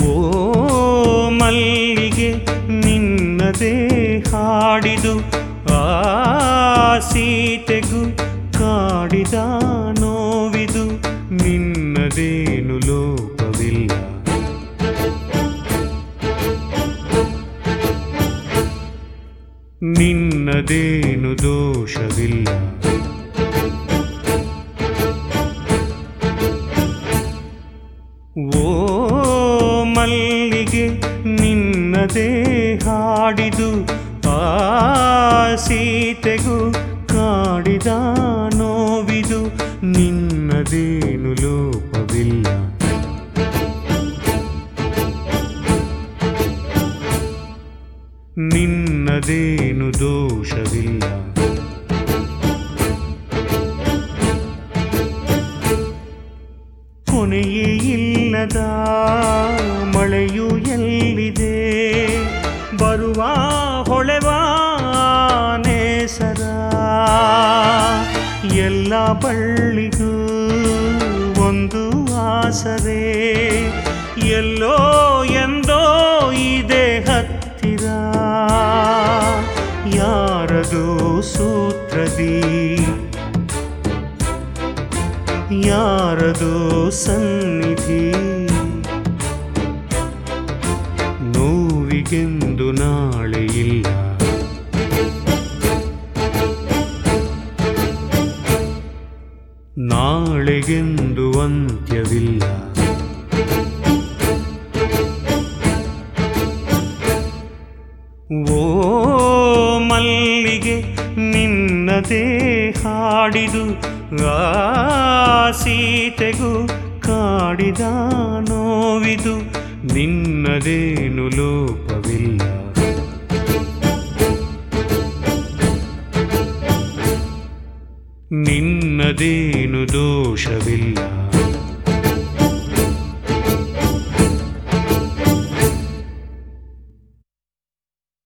ಓ ಮಲ್ಲಿಗೆ ನಿನ್ನದೇ ಹಾಡಿದು ಆ ಸೀತೆಗೂ ಕಾಡಿದ ನೋವಿದು ನಿನ್ನದೇನು ಲೋಪವಿಲ್ಲ ನಿನ್ನದೇನು ದೋಷವಿಲ್ಲ ಓ ಮಲ್ಲಿಗೆ ನಿನ್ನದೇ ಹಾಡಿದು ಆ ಸೀತೆಗೂ ಕಾಡಿದ ನೋವಿದು ನಿನ್ನದೇನು ಲೋಪವಿಲ್ಲ ನಿನ್ನದೇನು ದೋಷವಿಲ್ಲ ಕೊನೆಯೇ ಇಲ್ಲದ ಮಳೆಯು ಎಲ್ಲಿದೆ ಬರುವ ಹೊಳೆವ ನೇಸರ ಎಲ್ಲ ಬಳ್ಳಿಗೂ ಒಂದು ಆಸರೆ ಎಲ್ಲೋ ಎಂದೋ ಇದೆ ಹತ್ತಿರ ಯಾರದೋ ಸೂತ್ರದಿ ಯಾರದೋ ಸನ್ನಿಧಿ ನೋವಿಗೆಂದು ನಾಳೆ ಇಲ್ಲ ನಾಳೆಗೆಂದು ಅಂತ್ಯವಿಲ್ಲ ಓ ಮಲ್ಲಿಗೆ ನಿನ್ನದೇ ಹಾಡಿದು ಆ ಸೀತೆಗೂ ಕಾಡಿದ ನೋವಿದು ನಿನ್ನದೇನು ಲೋಪವಿಲ್ಲ ನಿನ್ನದೇನು ದೋಷವಿಲ್ಲ